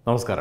നമസ്കാരം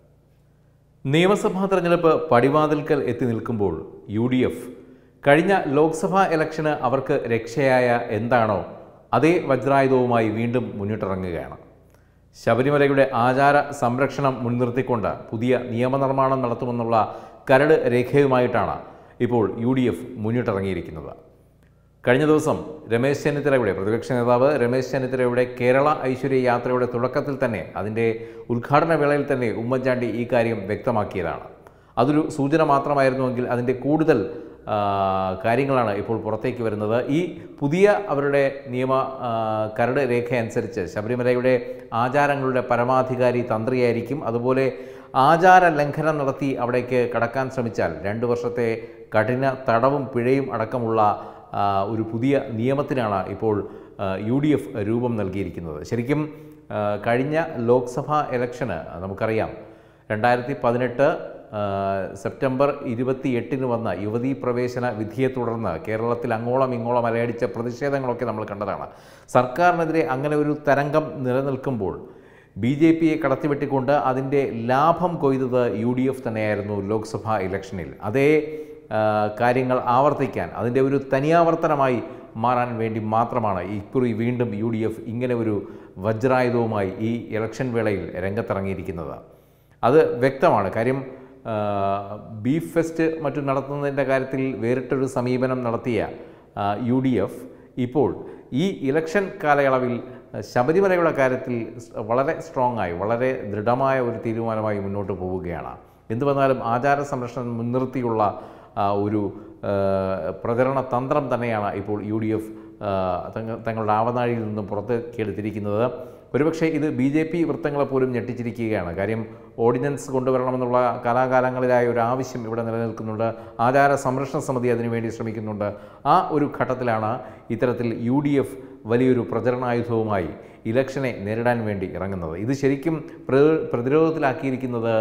നിയമസഭാ തെരഞ്ഞെടുപ്പ് പടിവാതിൽക്കൽ എത്തി നിൽക്കുമ്പോൾ യു ഡി എഫ് കഴിഞ്ഞ ലോക്സഭാ ഇലക്ഷന് അവർക്ക് രക്ഷയായ എന്താണോ അതേ വജ്രായുധവുമായി വീണ്ടും മുന്നിട്ടിറങ്ങുകയാണ് ശബരിമലയുടെ ആചാര സംരക്ഷണം മുൻനിർത്തിക്കൊണ്ട് പുതിയ നിയമനിർമ്മാണം നടത്തുമെന്നുള്ള കരട് രേഖയുമായിട്ടാണ് ഇപ്പോൾ യു ഡി എഫ് മുന്നിട്ടിറങ്ങിയിരിക്കുന്നത് കഴിഞ്ഞ ദിവസം രമേശ് ചെന്നിത്തലയുടെ പ്രതിപക്ഷ നേതാവ് രമേശ് ചെന്നിത്തലയുടെ കേരള ഐശ്വര്യ യാത്രയുടെ തുടക്കത്തിൽ തന്നെ അതിൻ്റെ ഉദ്ഘാടന വേളയിൽ തന്നെ ഉമ്മൻചാണ്ടി ഈ കാര്യം വ്യക്തമാക്കിയതാണ് അതൊരു സൂചന മാത്രമായിരുന്നുവെങ്കിൽ അതിൻ്റെ കൂടുതൽ ആ, കാര്യങ്ങളാണ് ഇപ്പോൾ പുറത്തേക്ക് വരുന്നത് ഈ പുതിയ അവരുടെ നിയമ ആ, കരട് രേഖ അനുസരിച്ച് ശബരിമലയുടെ ആചാരങ്ങളുടെ പരമാധികാരി തന്ത്രിയായിരിക്കും അതുപോലെ ആചാര ലംഘനം നടത്തി അവിടേക്ക് കടക്കാൻ ശ്രമിച്ചാൽ രണ്ട് വർഷത്തെ കഠിന തടവും പിഴയും അടക്കമുള്ള ആ, ഒരു പുതിയ നിയമത്തിനാണ് ഇപ്പോൾ യു ഡി എഫ് രൂപം നൽകിയിരിക്കുന്നത് ശരിക്കും ആ, കഴിഞ്ഞ ലോക്സഭാ ഇലക്ഷന് നമുക്കറിയാം രണ്ടായിരത്തി പതിനെട്ട് സെപ്റ്റംബർ ഇരുപത്തി എട്ടിന് വന്ന യുവതീ പ്രവേശന വിധിയെ തുടർന്ന് കേരളത്തിൽ അങ്ങോളം ഇങ്ങോളം അലയടിച്ച പ്രതിഷേധങ്ങളൊക്കെ നമ്മൾ കണ്ടതാണ് സർക്കാരിനെതിരെ അങ്ങനെ ഒരു തരംഗം നിലനിൽക്കുമ്പോൾ ബി ജെ പിയെ കടത്തിവെട്ടിക്കൊണ്ട് അതിൻ്റെ ലാഭം കൊയ്തത് യു ഡി എഫ് തന്നെയായിരുന്നു ലോക്സഭാ ഇലക്ഷനിൽ അതേ ആ, കാര്യങ്ങൾ ആവർത്തിക്കാൻ അതിൻ്റെ ഒരു തനിയാവർത്തനമായി മാറാൻ വേണ്ടി മാത്രമാണ് ഇക്കുറി വീണ്ടും യു ഡി എഫ് ഇങ്ങനെ ഒരു വജ്രായുധവുമായി ഈ ഇലക്ഷൻ വേളയിൽ രംഗത്തിറങ്ങിയിരിക്കുന്നത് അത് വ്യക്തമാണ് കാര്യം ആ, ബീഫ് ഫെസ്റ്റ് മറ്റും നടത്തുന്നതിൻ്റെ കാര്യത്തിൽ വേറിട്ടൊരു സമീപനം നടത്തിയ ആ, യു ഡി എഫ് ഇപ്പോൾ ഈ ഇലക്ഷൻ കാലയളവിൽ ശബരിമലയുടെ കാര്യത്തിൽ സ് വളരെ സ്ട്രോങ് ആയി വളരെ ദൃഢമായ ഒരു തീരുമാനമായി മുന്നോട്ട് പോവുകയാണ് എന്തു വന്നാലും ആചാര സംരക്ഷണം മുൻനിർത്തിയുള്ള ആ, ഒരു ആ, പ്രചരണ തന്ത്രം തന്നെയാണ് ഇപ്പോൾ യു ഡി എഫ് തങ്ങളുടെ ആവനാഴിയിൽ നിന്നും പുറത്തേക്ക് എടുത്തിരിക്കുന്നത് ഒരുപക്ഷെ ഇത് ബി ജെ പി വൃത്തങ്ങളെ പോലും ഞെട്ടിച്ചിരിക്കുകയാണ് കാര്യം ഓർഡിനൻസ് കൊണ്ടുവരണമെന്നുള്ള കാലാകാലങ്ങളിലായ ഒരു ആവശ്യം ഇവിടെ നിലനിൽക്കുന്നുണ്ട് ആചാര സംരക്ഷണ സമിതി അതിനുവേണ്ടി ശ്രമിക്കുന്നുണ്ട് ആ ഒരു ഘട്ടത്തിലാണ് ഇത്തരത്തിൽ യു ഡി എഫ് വലിയൊരു പ്രചരണായുധവുമായി ഇലക്ഷനെ നേരിടാൻ വേണ്ടി ഇറങ്ങുന്നത് ഇത് ശരിക്കും പ്ര- പ്രതിരോധത്തിലാക്കിയിരിക്കുന്നത്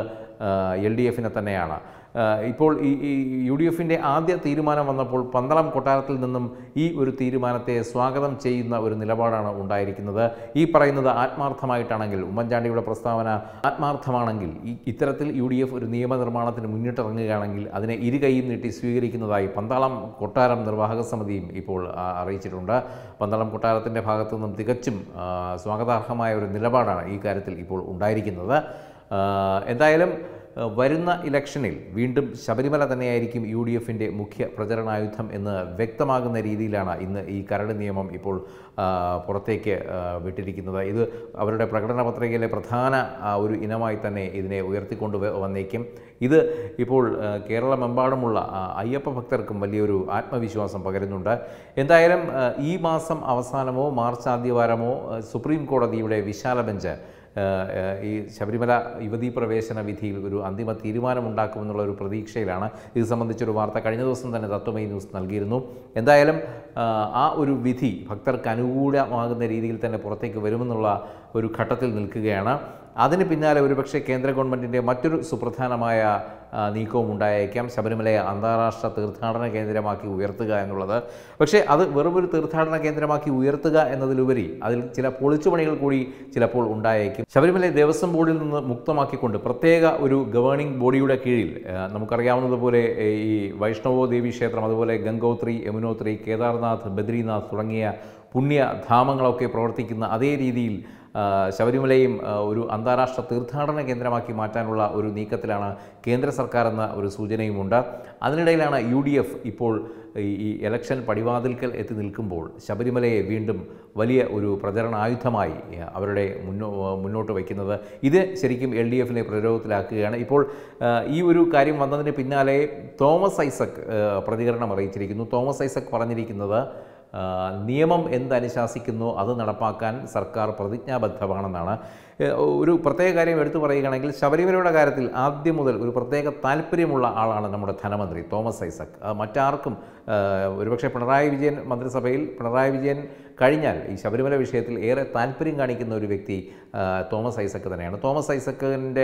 എൽ ഡി എഫിനെ തന്നെയാണ് ആ, ഇപ്പോൾ ഈ ഈ യു ഡി എഫിൻ്റെ ആദ്യ തീരുമാനം വന്നപ്പോൾ പന്തളം കൊട്ടാരത്തിൽ നിന്നും ഈ ഒരു തീരുമാനത്തെ സ്വാഗതം ചെയ്യുന്ന ഒരു നിലപാടാണ് ഉണ്ടായിരിക്കുന്നത് ഈ പറയുന്നത് ആത്മാർത്ഥമായിട്ടാണെങ്കിൽ ഉമ്മൻചാണ്ടിയുടെ പ്രസ്താവന ആത്മാർത്ഥമാണെങ്കിൽ ഈ ഇത്തരത്തിൽ യു ഡി എഫ് ഒരു നിയമനിർമ്മാണത്തിന് മുന്നിട്ടിറങ്ങുകയാണെങ്കിൽ അതിനെ ഇരുകൈയും നീട്ടി സ്വീകരിക്കുന്നതായി പന്തളം കൊട്ടാരം നിർവാഹക സമിതിയും ഇപ്പോൾ ആ, അറിയിച്ചിട്ടുണ്ട് പന്തളം കൊട്ടാരത്തിൻ്റെ ഭാഗത്തു നിന്നും തികച്ചും ആ, സ്വാഗതാർഹമായ ഒരു നിലപാടാണ് ഈ കാര്യത്തിൽ ഇപ്പോൾ ഉണ്ടായിരിക്കുന്നത് ആ, എന്തായാലും ആ, വരുന്ന ഇലക്ഷനിൽ വീണ്ടും ശബരിമല തന്നെയായിരിക്കും യു ഡി എഫിൻ്റെ മുഖ്യ പ്രചരണായുധം എന്ന് വ്യക്തമാകുന്ന രീതിയിലാണ് ഇന്ന് ഈ കരട് നിയമം ഇപ്പോൾ ആ, പുറത്തേക്ക് ആ, വിട്ടിരിക്കുന്നത് ഇത് അവരുടെ പ്രകടന പത്രികയിലെ പ്രധാന ആ, ഒരു ഇനമായി തന്നെ ഇതിനെ ഉയർത്തിക്കൊണ്ട് വ- വന്നേക്കും ഇത് ഇപ്പോൾ ആ, കേരളമെമ്പാടുമുള്ള ആ, അയ്യപ്പ ഭക്തർക്കും വലിയൊരു ആത്മവിശ്വാസം പകരുന്നുണ്ട് എന്തായാലും ആ, ഈ മാസം അവസാനമോ മാർച്ച് ആദ്യവാരമോ ആ, സുപ്രീം കോടതിയുടെ വിശാല ബെഞ്ച് ഏഹ് ഏഹ് ഈ ശബരിമല യുവതീ പ്രവേശന വിധിയിൽ ഒരു അന്തിമ തീരുമാനമുണ്ടാക്കുമെന്നുള്ള ഒരു പ്രതീക്ഷയിലാണ് ഇത് സംബന്ധിച്ചൊരു വാർത്ത കഴിഞ്ഞ ദിവസം തന്നെ തത്വമയി ന്യൂസ് നൽകിയിരുന്നു എന്തായാലും ആഹ് ആ ഒരു വിധി ഭക്തർക്ക് അനുകൂലമാകുന്ന രീതിയിൽ തന്നെ പുറത്തേക്ക് വരുമെന്നുള്ള ഒരു ഘട്ടത്തിൽ നിൽക്കുകയാണ് അതിന് പിന്നാലെ ഒരുപക്ഷെ കേന്ദ്ര ഗവൺമെൻറ്റിൻ്റെ മറ്റൊരു സുപ്രധാനമായ ആ, നീക്കവും ഉണ്ടായേക്കാം ശബരിമലയെ അന്താരാഷ്ട്ര തീർത്ഥാടന കേന്ദ്രമാക്കി ഉയർത്തുക എന്നുള്ളത് പക്ഷേ അത് വെറും ഒരു തീർത്ഥാടന കേന്ദ്രമാക്കി ഉയർത്തുക എന്നതിലുപരി അതിൽ ചില പൊളിച്ചുപണികൾ കൂടി ചിലപ്പോൾ ഉണ്ടായേക്കും ശബരിമല ദേവസ്വം ബോർഡിൽ നിന്ന് മുക്തമാക്കിക്കൊണ്ട് പ്രത്യേക ഒരു ഗവേണിംഗ് ബോഡിയുടെ കീഴിൽ ആ, നമുക്കറിയാവുന്നതുപോലെ ഏ, ഈ വൈഷ്ണവോ ദേവി ക്ഷേത്രം അതുപോലെ ഗംഗോത്രി യമുനോത്രി കേദാർനാഥ് ബദ്രീനാഥ് തുടങ്ങിയ പുണ്യധാമങ്ങളൊക്കെ പ്രവർത്തിക്കുന്ന അതേ രീതിയിൽ ആ, ശബരിമലയും ആ, ഒരു അന്താരാഷ്ട്ര തീർത്ഥാടന കേന്ദ്രമാക്കി മാറ്റാനുള്ള ഒരു നീക്കത്തിലാണ് കേന്ദ്ര സർക്കാർ എന്ന ഒരു സൂചനയുമുണ്ട് അതിനിടയിലാണ് യു ഡി എഫ് ഇപ്പോൾ ഈ ഈ ഇലക്ഷൻ പടിവാതിൽക്കൽ എത്തി നിൽക്കുമ്പോൾ ശബരിമലയെ വീണ്ടും വലിയ ഒരു പ്രചരണ ആയുധമായി ആ, അവരുടെ മുന്നോ മുന്നോട്ട് വയ്ക്കുന്നത് ഇത് ശരിക്കും എൽ ഡി എഫിനെ പ്രതിരോധത്തിലാക്കുകയാണ് ഇപ്പോൾ ആ, ഈ ഒരു കാര്യം വന്നതിന് പിന്നാലെ തോമസ് ഐസക് ആ, പ്രതികരണം അറിയിച്ചിരിക്കുന്നു തോമസ് ഐസക് പറഞ്ഞിരിക്കുന്നത് ആ, നിയമം എന്തനുശാസിക്കുന്നു അത് നടപ്പാക്കാൻ സർക്കാർ പ്രതിജ്ഞാബദ്ധമാണെന്നാണ് ഏ, ഒരു പ്രത്യേക കാര്യം എടുത്തു പറയുകയാണെങ്കിൽ ശബരിമലയുടെ കാര്യത്തിൽ ആദ്യം മുതൽ ഒരു പ്രത്യേക താല്പര്യമുള്ള ആളാണ് നമ്മുടെ ധനമന്ത്രി തോമസ് ഐസക് ആ, മറ്റാർക്കും ആ, ഒരുപക്ഷെ പിണറായി വിജയൻ മന്ത്രിസഭയിൽ പിണറായി വിജയൻ കഴിഞ്ഞാൽ ഈ ശബരിമല വിഷയത്തിൽ ഏറെ താല്പര്യം കാണിക്കുന്ന ഒരു വ്യക്തി ആ, തോമസ് ഐസക് തന്നെയാണ് തോമസ് ഐസക്കിൻ്റെ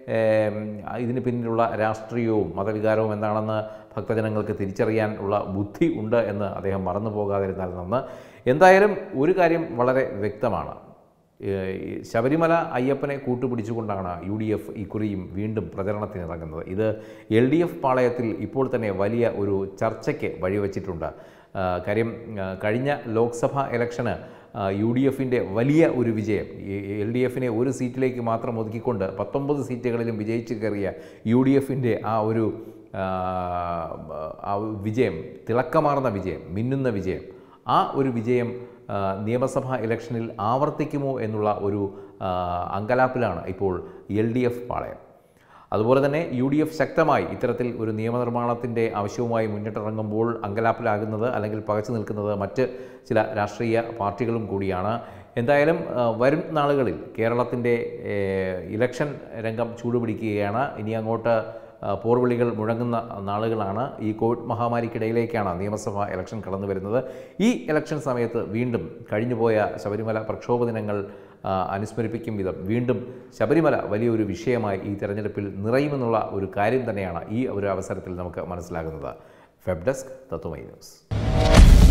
ഇതിന് പിന്നിലുള്ള രാഷ്ട്രീയവും മതവികാരവും എന്താണെന്ന് ഭക്തജനങ്ങൾക്ക് തിരിച്ചറിയാൻ ഉള്ള ബുദ്ധി ഉണ്ട് എന്ന് അദ്ദേഹം മറന്നു പോകാതിരുന്നാൽ നന്ന് എന്തായാലും ഒരു കാര്യം വളരെ വ്യക്തമാണ് ഏഹ് ഈ ശബരിമല അയ്യപ്പനെ കൂട്ടുപിടിച്ചുകൊണ്ടാണ് യു ഡി എഫ് ഇക്കുറിയും വീണ്ടും പ്രചരണത്തിനിറങ്ങുന്നത് ഇത് എൽ ഡി എഫ് പാളയത്തിൽ ഇപ്പോൾ തന്നെ വലിയ ഒരു ചർച്ചയ്ക്ക് വഴിവെച്ചിട്ടുണ്ട് ആ, കാര്യം ആ, കഴിഞ്ഞ ലോക്സഭാ ഇലക്ഷന് യു ഡി എഫിൻ്റെ വലിയ ഒരു വിജയം എൽ ഡി എഫിനെ ഒരു സീറ്റിലേക്ക് മാത്രം ഒതുക്കിക്കൊണ്ട് പത്തൊമ്പത് സീറ്റുകളിലും വിജയിച്ച് കയറിയ യു ഡി എഫിൻ്റെ ആ ഒരു ആ, ആ വിജയം തിളക്കമാർന്ന വിജയം മിന്നുന്ന വിജയം ആ ഒരു വിജയം ആ, നിയമസഭാ ഇലക്ഷനിൽ ആവർത്തിക്കുമോ എന്നുള്ള ഒരു ആ, അങ്കലാപ്പിലാണ് ഇപ്പോൾ എൽ ഡി എഫ് പാളയം അതുപോലെ തന്നെ യു ഡി എഫ് ശക്തമായി ഇത്തരത്തിൽ ഒരു നിയമനിർമ്മാണത്തിൻ്റെ ആവശ്യവുമായി മുന്നിട്ടിറങ്ങുമ്പോൾ അങ്കലാപ്പിലാകുന്നത് അല്ലെങ്കിൽ പകച്ചു നിൽക്കുന്നത് മറ്റ് ചില രാഷ്ട്രീയ പാർട്ടികളും കൂടിയാണ് എന്തായാലും ആ, വരും നാളുകളിൽ കേരളത്തിൻ്റെ ഏഹ്, ഇലക്ഷൻ രംഗം ചൂടുപിടിക്കുകയാണ് ഇനി അങ്ങോട്ട് ആ, പോർവിളികൾ മുഴങ്ങുന്ന നാളുകളാണ് ഈ കോവിഡ് മഹാമാരിക്കിടയിലേക്കാണ് നിയമസഭാ ഇലക്ഷൻ കടന്നു വരുന്നത് ഈ ഇലക്ഷൻ സമയത്ത് വീണ്ടും കഴിഞ്ഞുപോയ ശബരിമല പ്രക്ഷോഭ ദിനങ്ങൾ ആ, അനുസ്മരിപ്പിക്കും വിധം വീണ്ടും ശബരിമല വലിയൊരു വിഷയമായി ഈ തെരഞ്ഞെടുപ്പിൽ നിറയുമെന്നുള്ള ഒരു കാര്യം തന്നെയാണ് ഈ ഒരു അവസരത്തിൽ നമുക്ക് മനസ്സിലാകുന്നത് വെബ് ഡെസ്ക് തത്വമൈ ന്യൂസ്